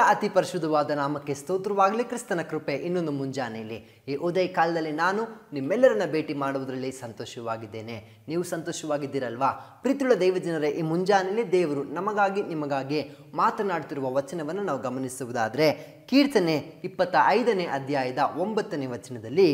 ಅತಿ ಪರಿಶುದ್ಧವಾದ ನಾಮಕ್ಕೆ ಸ್ತೋತ್ರವಾಗಲಿ ಕ್ರಿಸ್ತನ ಕೃಪೆ ಇನ್ನೊಂದು ಮುಂಜಾನೆಯಲ್ಲಿ ಈ ಉದಯ ಕಾಲದಲ್ಲಿ ನಾನು ನಿಮ್ಮೆಲ್ಲರನ್ನ ಭೇಟಿ ಮಾಡುವುದರಲ್ಲಿ ಸಂತೋಷವಾಗಿದ್ದೇನೆ ನೀವು ಸಂತೋಷವಾಗಿದ್ದೀರಲ್ವಾ ಪ್ರೀತಿಯುಳ್ಳ ದೈವಜನರೇ ಈ ಮುಂಜಾನೆಯಲ್ಲಿ ದೇವರು ನಮಗಾಗಿ ನಿಮಗಾಗಿ ಮಾತನಾಡ್ತಿರುವ ವಚನವನ್ನು ನಾವು ಗಮನಿಸುವುದಾದರೆ ಕೀರ್ತನೆ ಇಪ್ಪತ್ತ ಐದನೇ ಅಧ್ಯಾಯದ ಒಂಬತ್ತನೇ ವಚನದಲ್ಲಿ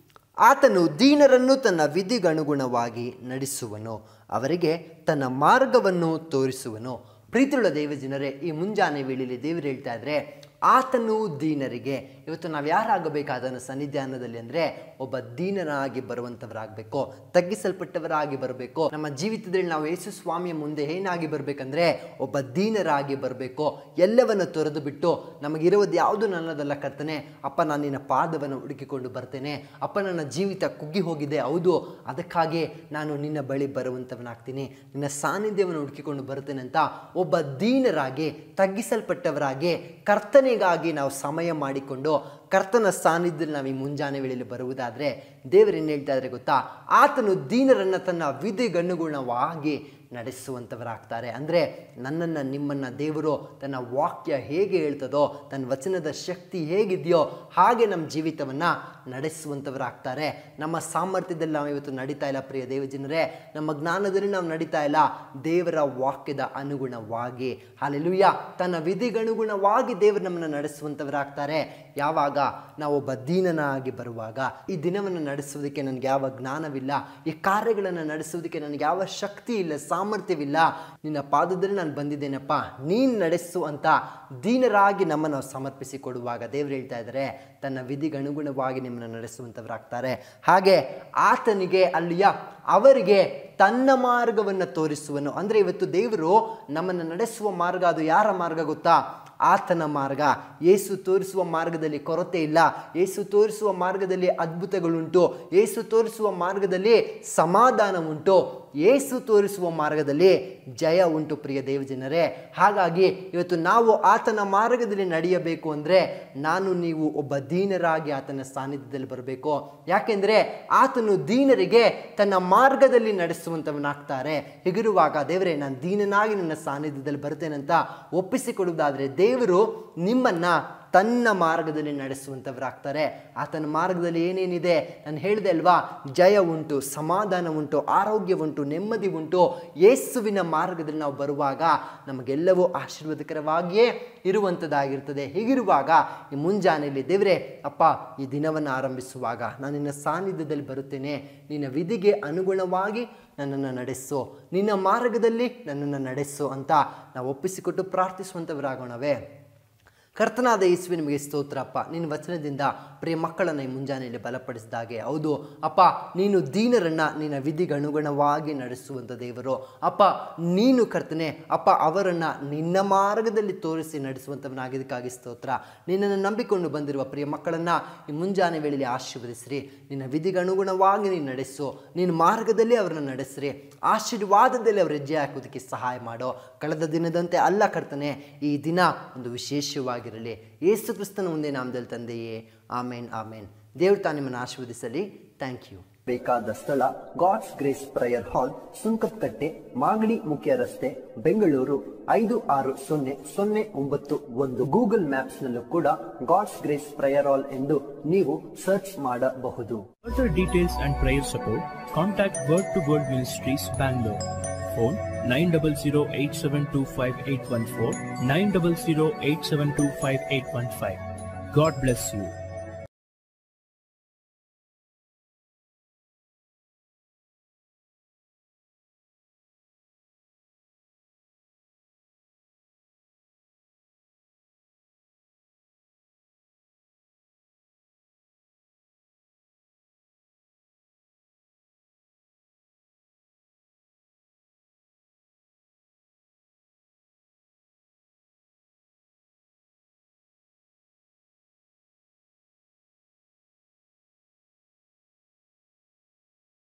ಆತನು ದೀನರನ್ನು ತನ್ನ ವಿಧಿಗನುಗುಣವಾಗಿ ನಡೆಸುವನು ಅವರಿಗೆ ತನ್ನ ಮಾರ್ಗವನ್ನು ತೋರಿಸುವನು ಪ್ರೀತಿಯುಳ್ಳ ದೇವಜನರೇ ಈ ಮುಂಜಾನೆ ವೇಳೆಯಲ್ಲಿ ದೇವರು ಹೇಳ್ತಾ ಇದ್ರೆ ಆತನು ದೀನರಿಗೆ ಇವತ್ತು ನಾವು ಯಾರಾಗಬೇಕಾದನ ಸನ್ನಿಧಾನದಲ್ಲಿ ಅಂದರೆ ಒಬ್ಬ ದೀನನಾಗಿ ಬರುವಂಥವರಾಗಬೇಕು ತಗ್ಗಿಸಲ್ಪಟ್ಟವರಾಗಿ ಬರಬೇಕು ನಮ್ಮ ಜೀವಿತದಲ್ಲಿ ನಾವು ಯೇಸು ಸ್ವಾಮಿಯ ಮುಂದೆ ಏನಾಗಿ ಬರಬೇಕಂದ್ರೆ ಒಬ್ಬ ದೀನರಾಗಿ ಬರಬೇಕು ಎಲ್ಲವನ್ನು ತೊರೆದು ಬಿಟ್ಟು ನಮಗಿರುವುದು ಯಾವುದು ನನ್ನದಲ್ಲ ಕರ್ತನೆ ಅಪ್ಪ ನಾನು ನಿನ್ನ ಪಾದವನ್ನು ಹುಡುಕಿಕೊಂಡು ಬರ್ತೇನೆ ಅಪ್ಪ ನನ್ನ ಜೀವಿತ ಕುಗ್ಗಿ ಹೋಗಿದೆ ಹೌದು ಅದಕ್ಕಾಗಿ ನಾನು ನಿನ್ನ ಬಳಿ ಬರುವಂಥವನಾಗ್ತೀನಿ ನಿನ್ನ ಸಾನ್ನಿಧ್ಯವನ್ನು ಹುಡುಕಿಕೊಂಡು ಬರ್ತೇನೆ ಅಂತ ಒಬ್ಬ ದೀನರಾಗಿ ತಗ್ಗಿಸಲ್ಪಟ್ಟವರಾಗಿ ಕರ್ತನೆಗಾಗಿ ನಾವು ಸಮಯ ಮಾಡಿಕೊಂಡು ಕರ್ತನ ಸಾನ್ನಿಧ್ಯದಲ್ಲಿ ನಾವು ಈ ಮುಂಜಾನೆ ವೇಳೆಯಲ್ಲಿ ಬರುವುದಾದರೆ ದೇವರೇನು ಹೇಳ್ತಾ ಇದ್ದಾರೆ ಗೊತ್ತಾ ಆತನು ದೀನರನ್ನು ತನ್ನ ವಿಧಿಗನುಗುಣವಾಗಿ ನಡೆಸುವಂಥವರಾಗ್ತಾರೆ ಅಂದರೆ ನನ್ನನ್ನು ನಿಮ್ಮನ್ನು ದೇವರು ತನ್ನ ವಾಕ್ಯ ಹೇಗೆ ಹೇಳ್ತದೋ ತನ್ನ ವಚನದ ಶಕ್ತಿ ಹೇಗಿದೆಯೋ ಹಾಗೆ ನಮ್ಮ ಜೀವಿತವನ್ನು ನಡೆಸುವಂಥವರಾಗ್ತಾರೆ ನಮ್ಮ ಸಾಮರ್ಥ್ಯದಲ್ಲಿ ನಾವು ಇವತ್ತು ನಡೀತಾ ಇಲ್ಲ ಪ್ರಿಯ ದೇವಜನರೇ ನಮ್ಮ ಜ್ಞಾನದಲ್ಲಿ ನಾವು ನಡೀತಾ ಇಲ್ಲ ದೇವರ ವಾಕ್ಯದ ಅನುಗುಣವಾಗಿ ಹಾಲೆಲುಯ್ಯ ತನ್ನ ವಿಧಿಗನುಗುಣವಾಗಿ ದೇವರು ನಮ್ಮನ್ನು ನಡೆಸುವಂಥವರಾಗ್ತಾರೆ ಯಾವಾಗ ನಾವು ಒಬ್ಬ ದೀನನಾಗಿ ಬರುವಾಗ ಈ ದಿನವನ್ನು ನಡೆಸುವುದಕ್ಕೆ ನನಗೆ ಯಾವ ಜ್ಞಾನವಿಲ್ಲ ಈ ಕಾರ್ಯಗಳನ್ನು ನಡೆಸುವುದಕ್ಕೆ ನನಗೆ ಯಾವ ಶಕ್ತಿ ಇಲ್ಲ ಸಾಮರ್ಥ್ಯವಿಲ್ಲ ನಿನ್ನ ಪಾದದಲ್ಲಿ ನಾನು ಬಂದಿದ್ದೇನಪ್ಪ ನೀನು ನಡೆಸು ಅಂತ ದೀನರಾಗಿ ನಮ್ಮನ್ನು ನಾವು ಸಮರ್ಪಿಸಿ ಕೊಡುವಾಗ ದೇವರು ಹೇಳ್ತಾ ಇದ್ದಾರೆ ತನ್ನ ವಿಧಿಗನುಗುಣವಾಗಿ ನಿಮ್ಮನ್ನು ನಡೆಸುವಂಥವರಾಗ್ತಾರೆ ಹಾಗೆ ಆತನಿಗೆ ಅಲ್ಲಿಯ ಅವರಿಗೆ ತನ್ನ ಮಾರ್ಗವನ್ನು ತೋರಿಸುವನು ಅಂದರೆ ಇವತ್ತು ದೇವರು ನಮ್ಮನ್ನು ನಡೆಸುವ ಮಾರ್ಗ ಅದು ಯಾರ ಮಾರ್ಗ ಗೊತ್ತಾ ಆತನ ಮಾರ್ಗ ಯೇಸು ತೋರಿಸುವ ಮಾರ್ಗದಲ್ಲಿ ಕೊರತೆ ಇಲ್ಲ ಯೇಸು ತೋರಿಸುವ ಮಾರ್ಗದಲ್ಲಿ ಅದ್ಭುತಗಳುಂಟು ಯೇಸು ತೋರಿಸುವ ಮಾರ್ಗದಲ್ಲಿ ಸಮಾಧಾನ ಉಂಟು ಯೇಸು ತೋರಿಸುವ ಮಾರ್ಗದಲ್ಲಿ ಜಯ ಉಂಟು ಪ್ರಿಯ ದೇವಜನರೇ ಹಾಗಾಗಿ ಇವತ್ತು ನಾವು ಆತನ ಮಾರ್ಗದಲ್ಲಿ ನಡೆಯಬೇಕು ಅಂದರೆ ನಾನು ನೀವು ಒಬ್ಬ ದೀನರಾಗಿ ಆತನ ಸಾನ್ನಿಧ್ಯದಲ್ಲಿ ಬರಬೇಕು ಯಾಕೆಂದರೆ ಆತನು ದೀನರಿಗೆ ತನ್ನ ಮಾರ್ಗದಲ್ಲಿ ನಡೆಸುವಂಥವನಾಗ್ತಾರೆ ಹೀಗಿರುವಾಗ ದೇವರೇ ನಾನು ದೀನನಾಗಿ ನನ್ನ ಸಾನ್ನಿಧ್ಯದಲ್ಲಿ ಬರ್ತೇನೆ ಅಂತ ಒಪ್ಪಿಸಿಕೊಡುವುದಾದರೆ ದೇವರು ನಿಮ್ಮನ್ನು ತನ್ನ ಮಾರ್ಗದಲ್ಲಿ ನಡೆಸುವಂಥವರಾಗ್ತಾರೆ ಆತನ ಮಾರ್ಗದಲ್ಲಿ ಏನೇನಿದೆ ನಾನು ಹೇಳಿದೆ ಅಲ್ವಾ ಜಯ ಉಂಟು ಸಮಾಧಾನ ಉಂಟು ಆರೋಗ್ಯ ಉಂಟು ನೆಮ್ಮದಿ ಉಂಟು ಯೇಸುವಿನ ಮಾರ್ಗದಲ್ಲಿ ನಾವು ಬರುವಾಗ ನಮಗೆಲ್ಲವೂ ಆಶೀರ್ವಾದಕರವಾಗಿಯೇ ಇರುವಂಥದ್ದಾಗಿರ್ತದೆ ಹೀಗಿರುವಾಗ ಈ ಮುಂಜಾನೆಯಲ್ಲಿ ದೇವರೇ ಅಪ್ಪ ಈ ದಿನವನ್ನು ಆರಂಭಿಸುವಾಗ ನಾನು ನಿನ್ನ ಸಾನ್ನಿಧ್ಯದಲ್ಲಿ ಬರುತ್ತೇನೆ ನಿನ್ನ ವಿಧಿಗೆ ಅನುಗುಣವಾಗಿ ನನ್ನನ್ನು ನಡೆಸು ನಿನ್ನ ಮಾರ್ಗದಲ್ಲಿ ನನ್ನನ್ನು ನಡೆಸು ಅಂತ ನಾವು ಒಪ್ಪಿಸಿಕೊಟ್ಟು ಪ್ರಾರ್ಥಿಸುವಂಥವರಾಗೋಣವೇ ಕರ್ತನಾದ ಯೇಸುವೆ ನಿಮಗೆ ಸ್ತೋತ್ರಪ್ಪ ನಿನ್ನ ವಚನದಿಂದ ಪ್ರಿಯ ಮಕ್ಕಳನ್ನು ಈ ಮುಂಜಾನೆಯಲ್ಲಿ ಬಲಪಡಿಸಿದ ಹಾಗೆ ಹೌದು ಅಪ್ಪ ನೀನು ದೀನರನ್ನು ನಿನ್ನ ವಿಧಿಗನುಗುಣವಾಗಿ ನಡೆಸುವಂಥ ದೇವರು ಅಪ್ಪ ನೀನು ಕರ್ತನೆ ಅಪ್ಪ ಅವರನ್ನು ನಿನ್ನ ಮಾರ್ಗದಲ್ಲಿ ತೋರಿಸಿ ನಡೆಸುವಂಥವನಾಗಿದ್ದಕ್ಕಾಗಿ ಸ್ತೋತ್ರ ನಿನ್ನನ್ನು ನಂಬಿಕೊಂಡು ಬಂದಿರುವ ಪ್ರಿಯ ಮಕ್ಕಳನ್ನು ಈ ಮುಂಜಾನೆ ವೇಳೆಯಲ್ಲಿ ಆಶೀರ್ವದಿಸ್ರಿ ನಿನ್ನ ವಿಧಿಗನುಗುಣವಾಗಿ ನೀನು ನಡೆಸು ನಿನ್ನ ಮಾರ್ಗದಲ್ಲಿ ಅವರನ್ನು ನಡೆಸ್ರಿ ಆಶೀರ್ವಾದದಲ್ಲಿ ಅವ್ರ ಹೆಜ್ಜೆ ಹಾಕೋದಕ್ಕೆ ಸಹಾಯ ಮಾಡೋ ಕಳೆದ ದಿನದಂತೆ ಅಲ್ಲ ಕರ್ತನೆ ಈ ದಿನ ಒಂದು ವಿಶೇಷವಾಗಿರಲಿ ಯೇಸು ಕ್ರಿಸ್ತನ ಮುಂದೆ ನಾಮದಲ್ಲಿ ತಂದೆಯೇ ಆಮೇನ್ ಆಮೇನ್ ದೇವ್ರು ತಾನು ನಿಮ್ಮನ್ನು ಆಶೀರ್ವದಿಸಲಿ ಥ್ಯಾಂಕ್ ಯು ಬೇಕಾದ ಸ್ಥಳ God's grace prayer hall Sunkadakatte Magadi ಮುಖ್ಯ ರಸ್ತೆ ಬೆಂಗಳೂರು ಐದು ಆರು ಸೊನ್ನೆ ಸೊನ್ನೆ ಒಂಬತ್ತು ಒಂದು ಗೂಗಲ್ ಮ್ಯಾಪ್ಸ್ ನಲ್ಲೂ ಕೂಡ ಗಾಡ್ಸ್ ಗ್ರೇಸ್ ಪ್ರಯರ್ ಹಾಲ್ ಎಂದು ನೀವು ಸರ್ಚ್ ಮಾಡಬಹುದು Further details and prayer support, contact Word to Word Ministries, Bangalore. Phone 900-872-5814, 900-872-5815. God bless you.